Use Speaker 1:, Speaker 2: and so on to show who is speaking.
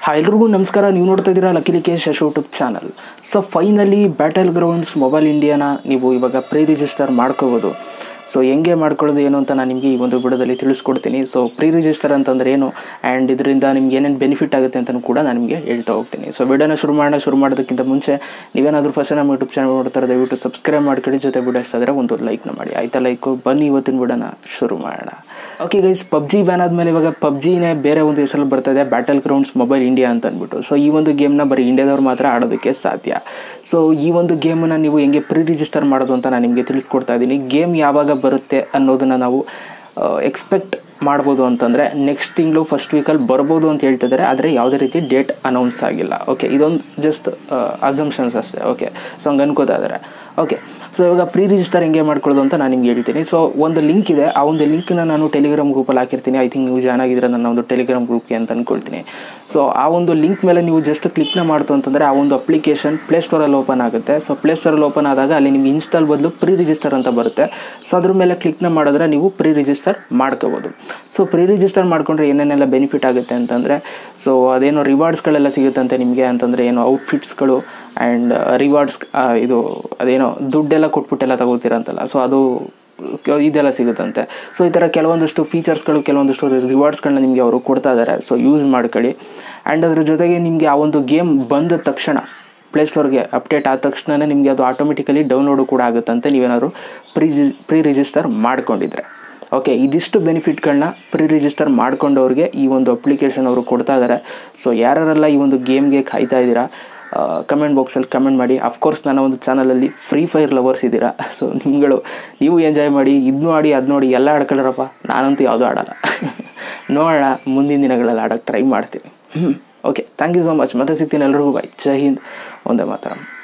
Speaker 1: hi ಎಲ್ರಿಗೂ ನಮಸ್ಕಾರ ನೀವು ನೋಡ್ತಾ ಇದ್ದೀರಾ luckily Kesh YouTube channel so finally Battlegrounds Mobile ಇಂಡಿಯಾನ ನೀವು ಇವಾಗ ಪ್ರೀ ರಿಜಿಸ್ಟರ್ ಮಾಡ್ಕೋಬೋದು ಸೊ ಹೆಂಗೆ ಮಾಡ್ಕೊಳ್ಳೋದು ಏನು ಅಂತ ನಾನು ನಿಮಗೆ ಈ ಒಂದು ವಿಡಿಯೋದಲ್ಲಿ ತಿಳಿಸ್ಕೊಡ್ತೀನಿ ಸೊ ಪ್ರೀ ರಿಜಿಸ್ಟರ್ ಅಂತಂದ್ರೆ ಏನು ಆ್ಯಂಡ್ ಇದರಿಂದ ನಿಮ್ಗೆ ಏನೇನು ಬೆನಿಫಿಟ್ ಆಗುತ್ತೆ ಅಂತಲೂ ಕೂಡ ನಾನು ನಿಮಗೆ ಹೇಳ್ತಾ ಹೋಗ್ತೀನಿ ಸೊ ವಿಡಿಯೋನ ಶುರು ಮಾಡೋಣ ಶುರು ಮಾಡೋದಕ್ಕಿಂತ ಮುಂಚೆ ನೀವೇನಾದರೂ ಫಸ್ಟ್ ನಮ್ಮ ಯೂಟ್ಯೂಬ್ ಚಾನಲ್ ನೋಡ್ತಾರೆ ದಯವಿಟ್ಟು ಸಬ್ಸ್ಕ್ರೈಬ್ ಮಾಡ್ಕೊಳ್ಳಿ ಜೊತೆ ವಿಡಿಯೋ ಇಷ್ಟ ಆದರೆ ಒಂದು ಲೈಕ್ನ ಮಾಡಿ ಆಯ್ತಾ ಲೈಕು ಬನ್ನಿ ಇವತ್ತಿನ ವಿಡಿಯೋನ ಶುರು ಮಾಡೋಣ ಓಕೆ ಗೈಸ್ ಪಬ್ಜಿ ಬ್ಯಾನ್ ಆದಮೇಲೆ ಇವಾಗ ಪಬ್ಜಿನೇ ಬೇರೆ ಒಂದು ಹೆಸರಲ್ಲಿ ಬರ್ತದೆ ಬ್ಯಾಟಲ್ ಗ್ರೌಂಡ್ಸ್ ಮೊಬೈಲ್ ಇಂಡಿಯಾ ಅಂತ ಅಂದ್ಬಿಟ್ಟು ಸೊ ಈ ಒಂದು ಗೇಮ್ನ ಬರೀ ಇಂಡಿಯಾದವ್ರು ಮಾತ್ರ ಆಡೋದಕ್ಕೆ ಸಾಧ್ಯ ಸೊ ಈ ಒಂದು ಗೇಮನ್ನು ನೀವು ಹೆಂಗೆ ಪ್ರೀ ರಿಜಿಸ್ಟರ್ ಮಾಡೋದು ಅಂತ ನಾನು ನಿಮಗೆ ತಿಳಿಸ್ಕೊಡ್ತಾ ಇದ್ದೀನಿ ಗೇಮ್ ಯಾವಾಗ ಬರುತ್ತೆ ಅನ್ನೋದನ್ನು ನಾವು ಎಕ್ಸ್ಪೆಕ್ಟ್ ಮಾಡ್ಬೋದು ಅಂತಂದರೆ ನೆಕ್ಸ್ಟ್ ತಿಂಗಳು ಫಸ್ಟ್ ವೀಕಲ್ಲಿ ಬರ್ಬೋದು ಅಂತ ಹೇಳ್ತಿದ್ದಾರೆ ಆದರೆ ಯಾವುದೇ ರೀತಿ ಡೇಟ್ ಅನೌನ್ಸ್ ಆಗಿಲ್ಲ ಓಕೆ ಇದೊಂದು ಜಸ್ಟ್ ಅಸಂಪ್ಷನ್ಸ್ ಅಷ್ಟೇ ಓಕೆ ಸೊ ಹಂಗೆ ಅನ್ಕೋತಾ ಇದ್ದಾರೆ ಓಕೆ ಸೊ ಇವಾಗ ಪ್ರೀ ರಿಜಿಸ್ಟರ್ ಹೆಂಗೆ ಮಾಡ್ಕೊಳ್ಳೋದು ಅಂತ ನಾನು ನಿಮ್ಗೆ ಹೇಳ್ತೀನಿ ಸೊ ಒಂದು ಲಿಂಕ್ ಇದೆ ಆ ಒಂದು ಲಿಂಕ್ನ ನಾನು ಟೆಲಿಗ್ರಾಮ್ ಗ್ರೂಪಲ್ಲಿ ಹಾಕಿರ್ತೀನಿ ಐ ಥಿಂಕ್ ನೀವು ಜಾಯ್ನ್ ಆಗಿದ್ರೆ ನನ್ನ ಒಂದು ಟೆಲಿಗ್ರಾಮ್ ಗ್ರೂಪ್ಗೆ ಅಂತ ಅಂದ್ಕೊಳ್ತೀನಿ ಸೊ ಆ ಒಂದು ಲಿಂಕ್ ಮೇಲೆ ನೀವು ಜಸ್ಟ್ ಕ್ಲಿಕ್ನ ಮಾಡ್ತು ಅಂತಂದರೆ ಆ ಒಂದು ಅಪ್ಲಿಕೇಶನ್ ಪ್ಲೇಸ್ಟೋರಲ್ಲಿ ಓಪನ್ ಆಗುತ್ತೆ ಸೊ ಪ್ಲೇಸ್ಟೋರಲ್ಲಿ ಓಪನ್ ಆದಾಗ ಅಲ್ಲಿ ನಿಮ್ಗೆ ಇನ್ಸ್ಟಾಲ್ ಬದಲು ಪ್ರೀ ರಿಜಿಸ್ಟರ್ ಅಂತ ಬರುತ್ತೆ ಸೊ ಅದ್ರ ಮೇಲೆ ಕ್ಲಿಕ್ನ ಮಾಡಿದ್ರೆ ನೀವು ಪ್ರೀ ರಿಜಿಸ್ಟರ್ ಮಾಡ್ಕೋಬೋದು ಸೊ ಪ್ರೀ ರಿಜಿಸ್ಟರ್ ಮಾಡ್ಕೊಂಡ್ರೆ ಏನೇನೆಲ್ಲ ಬೆನಿಫಿಟ್ ಆಗುತ್ತೆ ಅಂತಂದರೆ ಸೊ ಅದೇನೋ ರಿವಾರ್ಡ್ಸ್ಗಳೆಲ್ಲ ಸಿಗುತ್ತಂತೆ ನಿಮಗೆ ಅಂತಂದರೆ ಏನು ಔಟ್ಫಿಟ್ಸ್ಗಳು ಆ್ಯಂಡ್ ರಿವಾರ್ಡ್ಸ್ ಇದು ಅದೇನೋ ದುಡ್ಡೆಲ್ಲ ಕೊಟ್ಬಿಟ್ಟೆಲ್ಲ ತಗೋತೀರಂತಲ್ಲ ಸೊ ಅದು ಇದೆಲ್ಲ ಸಿಗುತ್ತಂತೆ ಸೊ ಈ ಥರ ಕೆಲವೊಂದಷ್ಟು ಫೀಚರ್ಸ್ಗಳು ಕೆಲವೊಂದಷ್ಟು ರಿವಾರ್ಡ್ಸ್ಗಳನ್ನ ನಿಮಗೆ ಅವರು ಕೊಡ್ತಾ ಇದ್ದಾರೆ ಸೊ ಯೂಸ್ ಮಾಡ್ಕೊಳ್ಳಿ ಆ್ಯಂಡ್ ಅದ್ರ ಜೊತೆಗೆ ನಿಮಗೆ ಆ ಒಂದು ಗೇಮ್ ಬಂದ ತಕ್ಷಣ ಪ್ಲೇಸ್ಟೋರ್ಗೆ ಅಪ್ಡೇಟ್ ಆದ ತಕ್ಷಣವೇ ನಿಮಗೆ ಅದು ಆಟೋಮೆಟಿಕಲಿ ಡೌನ್ಲೋಡು ಕೂಡ ಆಗುತ್ತಂತೆ ನೀವೇನಾದ್ರು ಪ್ರೀ ಪ್ರೀ ರಿಜಿಸ್ಟರ್ ಮಾಡ್ಕೊಂಡಿದ್ರೆ ಓಕೆ ಇದಿಷ್ಟು ಬೆನಿಫಿಟ್ಗಳನ್ನ ಪ್ರೀ ರಿಜಿಸ್ಟರ್ ಮಾಡ್ಕೊಂಡವ್ರಿಗೆ ಈ ಒಂದು ಅಪ್ಲಿಕೇಶನ್ ಅವರು ಕೊಡ್ತಾ ಇದ್ದಾರೆ ಸೊ ಯಾರೆಲ್ಲ ಈ ಒಂದು ಗೇಮ್ಗೆ ಕಾಯ್ತಾ ಇದ್ದೀರಾ ಕಮೆಂಟ್ ಬಾಕ್ಸಲ್ಲಿ ಕಮೆಂಟ್ ಮಾಡಿ ಅಫ್ಕೋರ್ಸ್ ನನ್ನ ಒಂದು ಚಾನಲಲ್ಲಿ ಫ್ರೀ ಫೈರ್ ಲವರ್ಸ್ ಇದ್ದೀರಾ ಸೊ ನಿಮ್ಗಳು ನೀವು ಎಂಜಾಯ್ ಮಾಡಿ ಇದನ್ನೂ ಆಡಿ ಅದು ನೋಡಿ ಎಲ್ಲ ಆಡ್ಕೊಳ್ಳರಪ್ಪ ನಾನಂತೂ ಯಾವುದೂ ಆಡಲ್ಲ ನೋಡೋಣ ಮುಂದಿನ ದಿನಗಳಲ್ಲಿ ಆಡೋಕ್ಕೆ ಟ್ರೈ ಮಾಡ್ತೀನಿ okay thank you so much ಮತ್ತೆ ಸಿಗ್ತೀನಿ ಎಲ್ರಿಗೂ ಬಾಯ್ ಜೈ ಹಿಂದ್ ಒಂದೇ ಮಾತಾಡೋಣ